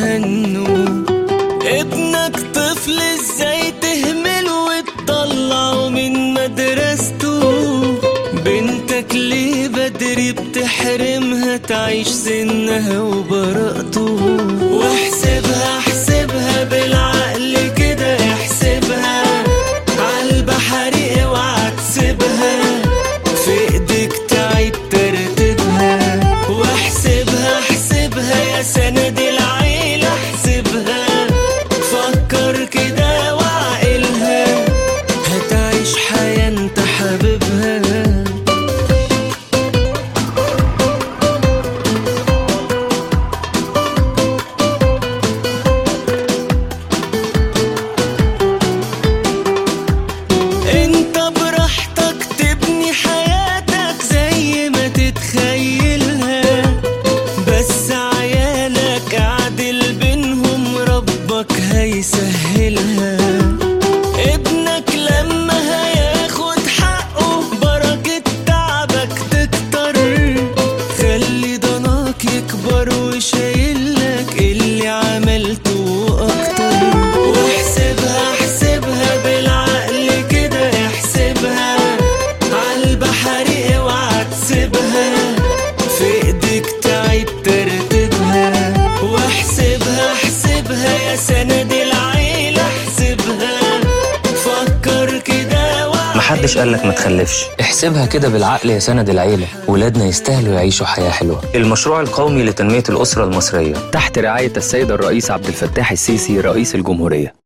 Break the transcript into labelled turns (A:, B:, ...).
A: يتهنوا ابنك طفل ازاي تهمله وتطلعه من مدرسته بنتك ليه بدري بتحرمها تعيش سنها وبراءته واحسبها احسبها بالعقل كده احسبها عالبحر اوعى تسيبها في ايدك تعيد ترتيبها واحسبها احسبها يا سند العيلة احسبها فكر كده وعقلها هتعيش حياة انت حاببها انت براحتك تبني حياتك زي ما تتخيلها بس عيالك عادل بينهم ربك هيسهلها ابنك لما هياخد حقه بركة تعبك تكتر خلي ضناك يكبر وشايلك اللي عملته اكتر واحسبها احسبها بالعقل كده احسبها عالبحر اوعى تسيبها في ايدك تعيد ترتيبها واحسبها احسبها يا سند العيلة احسبها فكر كده وعقلها
B: محدش قالك ما تخلفش
C: احسبها كده بالعقل يا سند العيلة ولادنا يستاهلوا يعيشوا حياة حلوة
B: المشروع القومي لتنمية الأسرة المصرية
D: تحت رعاية السيد الرئيس عبد الفتاح السيسي رئيس الجمهورية